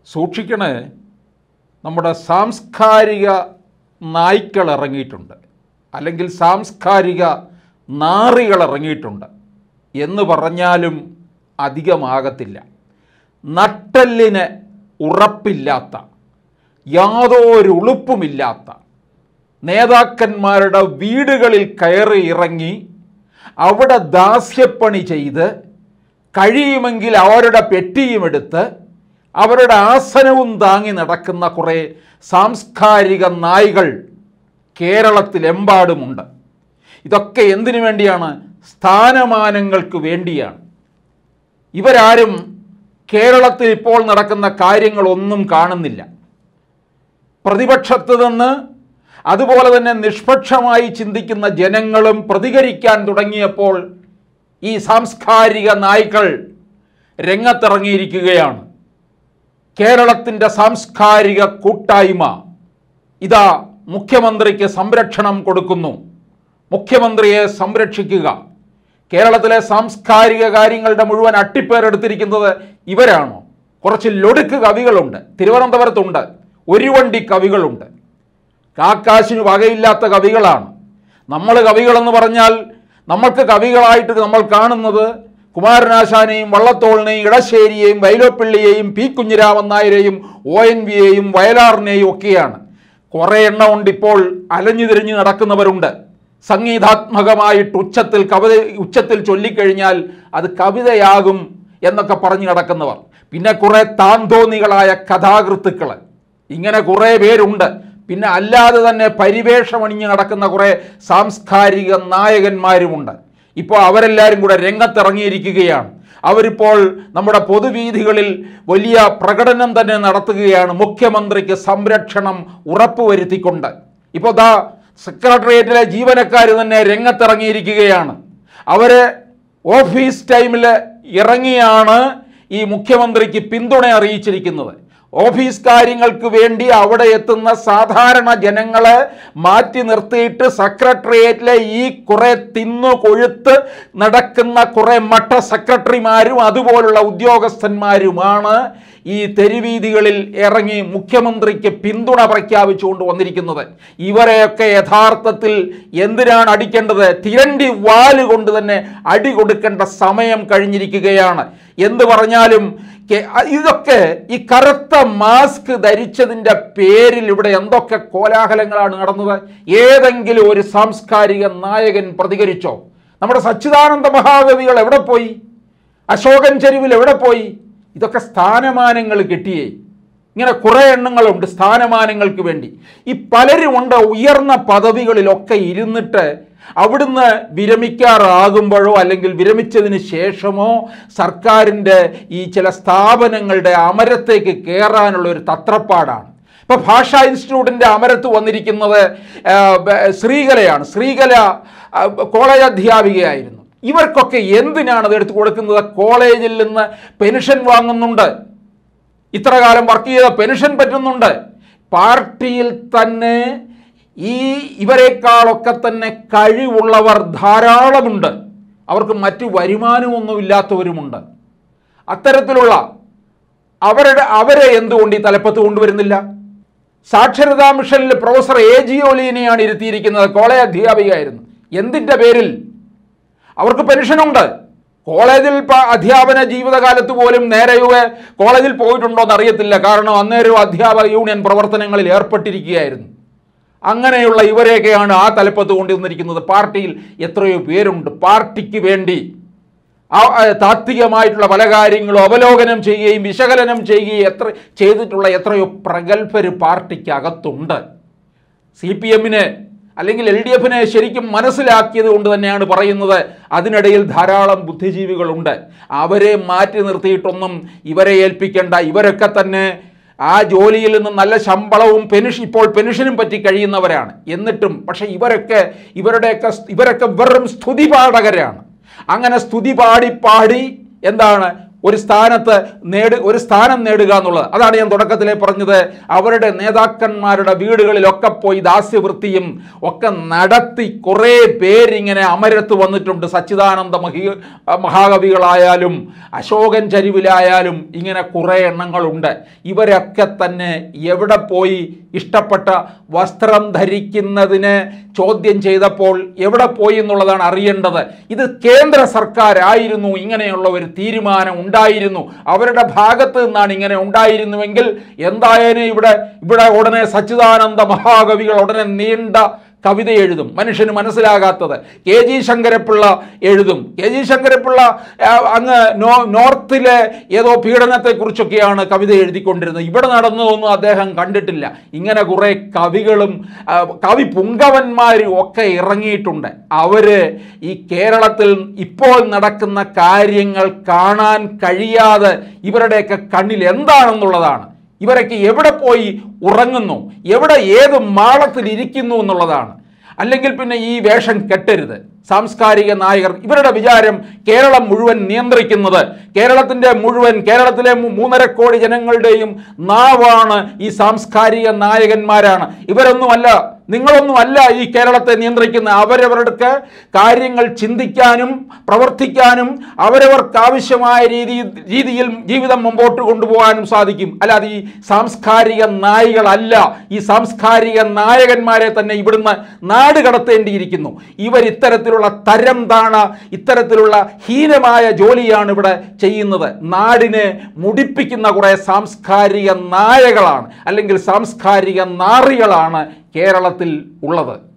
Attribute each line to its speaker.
Speaker 1: സൂക്ഷിക്കണേ നമ്മുടെ സാംസ്കാരിക നായ്ക്കൾ ഇറങ്ങിയിട്ടുണ്ട് അല്ലെങ്കിൽ സാംസ്കാരിക നാറികൾ ഇറങ്ങിയിട്ടുണ്ട് എന്ന് പറഞ്ഞാലും അധികമാകത്തില്ല നട്ടെല്ലിന് ഉറപ്പില്ലാത്ത യാതൊരു ഉളുപ്പുമില്ലാത്ത നേതാക്കന്മാരുടെ വീടുകളിൽ കയറി ഇറങ്ങി അവിടെ ദാസ്യപ്പണി ചെയ്ത് കഴിയുമെങ്കിൽ അവരുടെ പെട്ടിയും എടുത്ത് അവരുടെ ആസനവും താങ്ങി നടക്കുന്ന കുറേ സാംസ്കാരിക നായ്കൾ കേരളത്തിലെമ്പാടുമുണ്ട് ഇതൊക്കെ എന്തിനു വേണ്ടിയാണ് സ്ഥാനമാനങ്ങൾക്ക് വേണ്ടിയാണ് ഇവരാരും കേരളത്തിൽ ഇപ്പോൾ നടക്കുന്ന കാര്യങ്ങളൊന്നും കാണുന്നില്ല പ്രതിപക്ഷത്ത് നിന്ന് അതുപോലെ തന്നെ നിഷ്പക്ഷമായി ചിന്തിക്കുന്ന ജനങ്ങളും പ്രതികരിക്കാൻ തുടങ്ങിയപ്പോൾ ഈ സാംസ്കാരിക നായ്ക്കൾ രംഗത്തിറങ്ങിയിരിക്കുകയാണ് കേരളത്തിൻ്റെ സാംസ്കാരിക കൂട്ടായ്മ ഇതാ മുഖ്യമന്ത്രിക്ക് സംരക്ഷണം കൊടുക്കുന്നു മുഖ്യമന്ത്രിയെ സംരക്ഷിക്കുക കേരളത്തിലെ സാംസ്കാരിക കാര്യങ്ങളുടെ മുഴുവൻ അട്ടിപ്പേരെടുത്തിരിക്കുന്നത് ഇവരാണോ കുറച്ച് ലൊടുക്ക് കവികളുണ്ട് തിരുവനന്തപുരത്തുണ്ട് ഒരു വണ്ടി കവികളുണ്ട് കാക്കാശിന് വകയില്ലാത്ത കവികളാണ് നമ്മൾ കവികളെന്ന് പറഞ്ഞാൽ നമ്മൾക്ക് കവികളായിട്ട് നമ്മൾ കാണുന്നത് കുമാരനാശാനെയും വള്ളത്തോളിനെയും ഇടശ്ശേരിയെയും വൈലോപ്പിള്ളിയെയും പി കുഞ്ഞിരാമൻ നായരെയും ഒ എൻ വിയെയും വയലാറിനെയും ഒക്കെയാണ് കുറേ എണ്ണം ഉണ്ട് ഇപ്പോൾ അലഞ്ഞു തിരിഞ്ഞ് നടക്കുന്നവരുണ്ട് സംഗീതാത്മകമായിട്ട് ഉച്ചത്തിൽ കവിത ഉച്ചത്തിൽ ചൊല്ലിക്കഴിഞ്ഞാൽ അത് കവിതയാകും എന്നൊക്കെ പറഞ്ഞു നടക്കുന്നവർ പിന്നെ കുറേ താന്തോന്നികളായ കഥാകൃത്തുക്കൾ ഇങ്ങനെ കുറേ പേരുണ്ട് പിന്നെ അല്ലാതെ തന്നെ പരിവേഷമണിഞ്ഞ് നടക്കുന്ന കുറേ സാംസ്കാരിക നായകന്മാരുമുണ്ട് ഇപ്പോൾ അവരെല്ലാവരും കൂടെ രംഗത്തിറങ്ങിയിരിക്കുകയാണ് അവരിപ്പോൾ നമ്മുടെ പൊതുവീഥികളിൽ വലിയ പ്രകടനം തന്നെ നടത്തുകയാണ് മുഖ്യമന്ത്രിക്ക് സംരക്ഷണം ഉറപ്പുവരുത്തിക്കൊണ്ട് ഇപ്പോൾ ദാ സെക്രട്ടേറിയറ്റിലെ ജീവനക്കാർ തന്നെ രംഗത്തിറങ്ങിയിരിക്കുകയാണ് അവർ ഓഫീസ് ടൈമിൽ ഇറങ്ങിയാണ് ഈ മുഖ്യമന്ത്രിക്ക് പിന്തുണ അറിയിച്ചിരിക്കുന്നത് ഓഫീസ് കാര്യങ്ങൾക്ക് വേണ്ടി അവിടെ എത്തുന്ന സാധാരണ ജനങ്ങളെ മാറ്റി നിർത്തിയിട്ട് സെക്രട്ടേറിയറ്റിലെ ഈ കുറെ തിന്നു കൊഴുത്ത് നടക്കുന്ന കുറെ മട്ട സെക്രട്ടറിമാരും അതുപോലുള്ള ഉദ്യോഗസ്ഥന്മാരുമാണ് ഈ തെരുവീതികളിൽ ഇറങ്ങി മുഖ്യമന്ത്രിക്ക് പിന്തുണ പ്രഖ്യാപിച്ചുകൊണ്ട് വന്നിരിക്കുന്നത് ഇവരെയൊക്കെ യഥാർത്ഥത്തിൽ എന്തിനാണ് അടിക്കേണ്ടത് തിരണ്ടി വാല് കൊണ്ട് തന്നെ അടി കൊടുക്കേണ്ട സമയം കഴിഞ്ഞിരിക്കുകയാണ് എന്ത് പറഞ്ഞാലും കെ- ഇതൊക്കെ ഈ കറുത്ത മാസ്ക് ധരിച്ചതിൻ്റെ പേരിൽ ഇവിടെ എന്തൊക്കെ കോലാഹലങ്ങളാണ് നടന്നത് ഏതെങ്കിലും ഒരു സാംസ്കാരിക നായകൻ പ്രതികരിച്ചോ നമ്മുടെ സച്ചിദാനന്ദ മഹാകവികൾ എവിടെ പോയി അശോകൻ ചെരുവിൽ എവിടെ പോയി ഇതൊക്കെ സ്ഥാനമാനങ്ങൾ കിട്ടിയേ ഇങ്ങനെ കുറേ എണ്ണങ്ങളുണ്ട് സ്ഥാനമാനങ്ങൾക്ക് വേണ്ടി ഈ പലരുമുണ്ട് ഉയർന്ന പദവികളിലൊക്കെ ഇരുന്നിട്ട് അവിടുന്ന് വിരമിക്കാറാകുമ്പോഴോ അല്ലെങ്കിൽ വിരമിച്ചതിന് ശേഷമോ സർക്കാരിൻ്റെ ഈ ചില സ്ഥാപനങ്ങളുടെ അമരത്തേക്ക് കയറാനുള്ള ഒരു തത്രപ്പാടാണ് ഇപ്പൊ ഭാഷാ ഇൻസ്റ്റിറ്റ്യൂട്ടിന്റെ അമരത്ത് വന്നിരിക്കുന്നത് ആ, ബ- ശ്രീകലയാണ് ശ്രീകല ആ, കോളേജ് അധ്യാപികയായിരുന്നു ഇവർക്കൊക്കെ എന്തിനാണ് അത് എടുത്തു കൊടുക്കുന്നത് കോളേജിൽ നിന്ന് പെൻഷൻ വാങ്ങുന്നുണ്ട് ഇത്ര കാലം വർക്ക് ചെയ്ത പെൻഷൻ പറ്റുന്നുണ്ട് പാർട്ടിയിൽ തന്നെ ഈ ഇവരെക്കാളൊക്കെ തന്നെ കഴിവുള്ളവർ ധാരാളമുണ്ട് അവർക്ക് മറ്റു വരുമാനമൊന്നുമില്ലാത്തവരുമുണ്ട് അത്തരത്തിലുള്ള അവരുടെ അവരെ എന്തുകൊണ്ട് ഈ തലപ്പത്ത് കൊണ്ടുവരുന്നില്ല സാക്ഷരതാ മിഷനിൽ പ്രൊഫസർ എ ജി ഒലീനെയാണ് ഇരുത്തിയിരിക്കുന്നത് കോളേജ് അധ്യാപികയായിരുന്നു എന്തിൻ്റെ പേരിൽ അവർക്ക് പെൻഷനുണ്ട് കോളേജിൽ പ- അധ്യാപന ജീവിതകാലത്ത് പോലും നേരെയുവെ കോളേജിൽ പോയിട്ടുണ്ടോ എന്ന് അറിയത്തില്ല കാരണം അന്നേരം അധ്യാപക യൂണിയൻ പ്രവർത്തനങ്ങളിൽ ഏർപ്പെട്ടിരിക്കുകയായിരുന്നു അങ്ങനെയുള്ള ഇവരെയൊക്കെയാണ് ആ തലപ്പത്ത് കൊണ്ടുവന്നിരിക്കുന്നത് പാർട്ടിയിൽ എത്രയോ പേരുണ്ട് പാർട്ടിക്ക് വേണ്ടി ആ ആ, താത്വികമായിട്ടുള്ള പല കാര്യങ്ങളും അവലോകനം ചെയ്യുകയും വിശകലനം ചെയ്യുകയും എത്ര ചെയ്തിട്ടുള്ള എത്രയോ പ്രഗത്ഭര് പാർട്ടിക്ക് അകത്തുണ്ട് സി പി എമ്മിന് അല്ലെങ്കിൽ എൽ ഡി എഫിനെ ശരിക്കും മനസ്സിലാക്കിയത് കൊണ്ട് തന്നെയാണ് പറയുന്നത് അതിനിടയിൽ ധാരാളം ബുദ്ധിജീവികളുണ്ട് അവരെ മാറ്റി നിർത്തിയിട്ടൊന്നും ഇവരെ ഏൽപ്പിക്കേണ്ട ഇവരൊക്കെ തന്നെ ആ ജോലിയിൽ നിന്ന് നല്ല ശമ്പളവും പെൻഷൻ ഇപ്പോൾ പെൻഷനും പറ്റി കഴിയുന്നവരാണ് എന്നിട്ടും പക്ഷേ ഇവരൊക്കെ ഇവരുടെയൊക്കെ ഇവരൊക്കെ വെറും സ്തുതിപാഠകരാണ് അങ്ങനെ സ്തുതി പാടി പാടി എന്താണ് ഒരു സ്ഥാനത്ത് നേട് ഒരു സ്ഥാനം നേടുക എന്നുള്ളത് അതാണ് ഞാൻ തുടക്കത്തിലേ പറഞ്ഞത് അവരുടെ നേതാക്കന്മാരുടെ വീടുകളിലൊക്കെ പോയി ദാസ്യവൃത്തിയും ഒക്കെ നടത്തി കുറേ പേരിങ്ങനെ അമരത്ത് വന്നിട്ടുണ്ട് സച്ചിദാനന്ദ മഹി മഹാകവികളായാലും അശോകൻ ചരിവിലായാലും ഇങ്ങനെ കുറേ എണ്ണങ്ങളുണ്ട് ഇവരൊക്കെ തന്നെ എവിടെ പോയി ഇഷ്ടപ്പെട്ട വസ്ത്രം ധരിക്കുന്നതിന് ചോദ്യം ചെയ്തപ്പോൾ എവിടെ പോയി എന്നുള്ളതാണ് അറിയേണ്ടത് ഇത് കേന്ദ്ര സർക്കാരായിരുന്നു ഇങ്ങനെയുള്ള ഒരു തീരുമാനം ഉണ്ടായിരുന്നു അവരുടെ ഭാഗത്ത് നിന്നാണ് ഇങ്ങനെ ഉണ്ടായിരുന്നുവെങ്കിൽ എന്തായാലും ഇവിടെ ഇവിടെ ഉടനെ സച്ചിദാനന്ദ മഹാകവികൾ ഉടനെ നീണ്ട കവിത എഴുതും മനുഷ്യന് മനസ്സിലാകാത്തത് കെ ജി ശങ്കരപ്പിള്ള എഴുതും കെ ജി ശങ്കരപ്പിള്ള ആ, അങ്ങ് നോ നോർത്തിലെ ഏതോ പീഡനത്തെക്കുറിച്ചൊക്കെയാണ് കവിത എഴുതിക്കൊണ്ടിരുന്നത് ഇവിടെ നടന്നതൊന്നും അദ്ദേഹം കണ്ടിട്ടില്ല ഇങ്ങനെ കുറേ കവികളും ആ, കവി പുങ്കവന്മാരും ഒക്കെ ഇറങ്ങിയിട്ടുണ്ട് അവര് ഈ കേരളത്തിൽ ഇപ്പോൾ നടക്കുന്ന കാര്യങ്ങൾ കാണാൻ കഴിയാതെ ഇവരുടെയൊക്കെ കണ്ണിൽ എന്താണെന്നുള്ളതാണ് ഇവരൊക്കെ എവിടെ പോയി ഉറങ്ങുന്നു എവിടെ ഏത് മാളത്തിൽ ഇരിക്കുന്നു എന്നുള്ളതാണ് അല്ലെങ്കിൽ പിന്നെ ഈ വേഷം കെട്ടരുത് സാംസ്കാരിക നായകർ ഇവരുടെ വിചാരം കേരളം മുഴുവൻ നിയന്ത്രിക്കുന്നത് കേരളത്തിൻ്റെ മുഴുവൻ കേരളത്തിലെ മൂ- മൂന്നര കോടി ജനങ്ങളുടെയും നാവാണ് ഈ സാംസ്കാരിക നായകന്മാരാണ് ഇവരൊന്നുമല്ല നിങ്ങളൊന്നുമല്ല ഈ കേരളത്തെ നിയന്ത്രിക്കുന്ന അവരവർക്ക് കാര്യങ്ങൾ ചിന്തിക്കാനും പ്രവർത്തിക്കാനും അവരവർക്ക് ആവശ്യമായ രീതി രീതിയിൽ ജീവിതം മുമ്പോട്ട് കൊണ്ടുപോകാനും സാധിക്കും അല്ലാതെ ഈ സാംസ്കാരിക നായികളല്ല ഈ സാംസ്കാരിക നായകന്മാരെ തന്നെ ഇവിടുന്ന് നാട് കടത്തേണ്ടിയിരിക്കുന്നു ഇവർ ഇത്തരത്തിലുള്ള തരം താണ ഇത്തരത്തിലുള്ള ഹീനമായ ജോലിയാണ് ഇവിടെ ചെയ്യുന്നത് നാടിനെ മുടിപ്പിക്കുന്ന കുറേ സാംസ്കാരിക നായകളാണ് അല്ലെങ്കിൽ സാംസ്കാരിക നാറികളാണ് കേരളത്തിൽ ഉള്ളത്